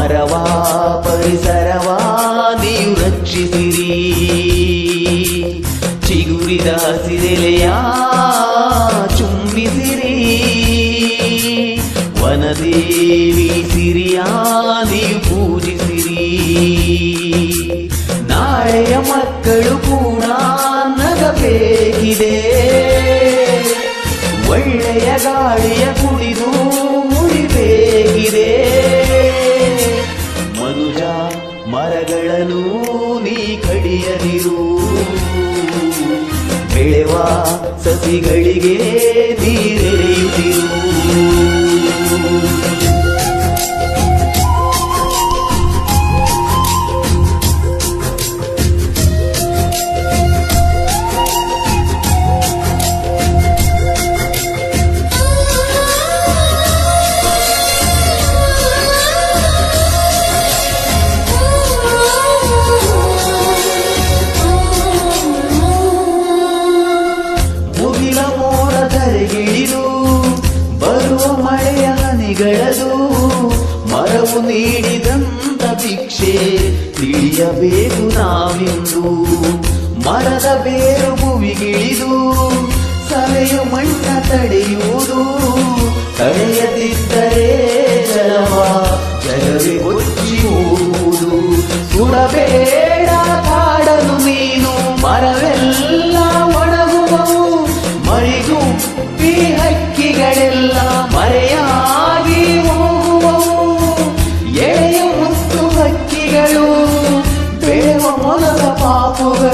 ಮರವಾ ಪರಿಸರವಾ ನೀವು ರಕ್ಷಿಸಿರಿ ಚಿಗುರಿದ ಸಿರೆಲೆಯ ಚುಂಬಿಸಿರಿ ವನದೇವಿ ಸಿರಿಯ ನೀವು ಪೂಜಿಸಿರಿ ನಾಳೆಯ ಮಕ್ಕಳು ಕೂಡ ನಗಬೇಕಿದೆ ಒಳ್ಳೆಯ ಗಾಳಿಯ ಕುಡಿದು ಮುಡಿಬೇಕಿದೆ ಮನುಜ ಮರಗಳನ್ನು ನೀ ಕಡಿಯದಿರು ಬೆಳೆವ ಸಸಿಗಳಿಗೆ ನೀರೆರೆಯುತ್ತಿರು ಮುಗಿಲ ಮೋಡ ಧರೆಗಿಳಿದು ಬರುವ ಮಳೆಯ ಹನಿಗಳದು ಮರವು ನೀಡಿದಂತ ಭಿಕ್ಷೆ ತಿಳಿಯಬೇಕು ನಾವಿಂದು ಮರದ ಬೇರು ಭುವಿಗಿಳಿದು ಸವೆಯು ಮಣ್ಣ ತಡೆಯುವುದು ತಡೆಯದಿದ್ದರೆ ಜಲವ ಜಲವೇ ಕೊಚ್ಚಿ ಹೋಗುವುದು ಸುಡಬೇಡ ಕಾಡಲು ನೀನು ಮರವೆಲ್ಲ ಒಣಗುವವು ಮರಿಗುಪ್ಪಿ ಹಕ್ಕಿಗಳೆಲ್ಲ ಮರೆಯಾಗಿ ಹೋಗುವವು ಎಳೆಯ ಮುತ್ತು ಹಕ್ಕಿಗಳು ಬೆಳೆವ ಮೊಲದ ಪಾಪುಗಳು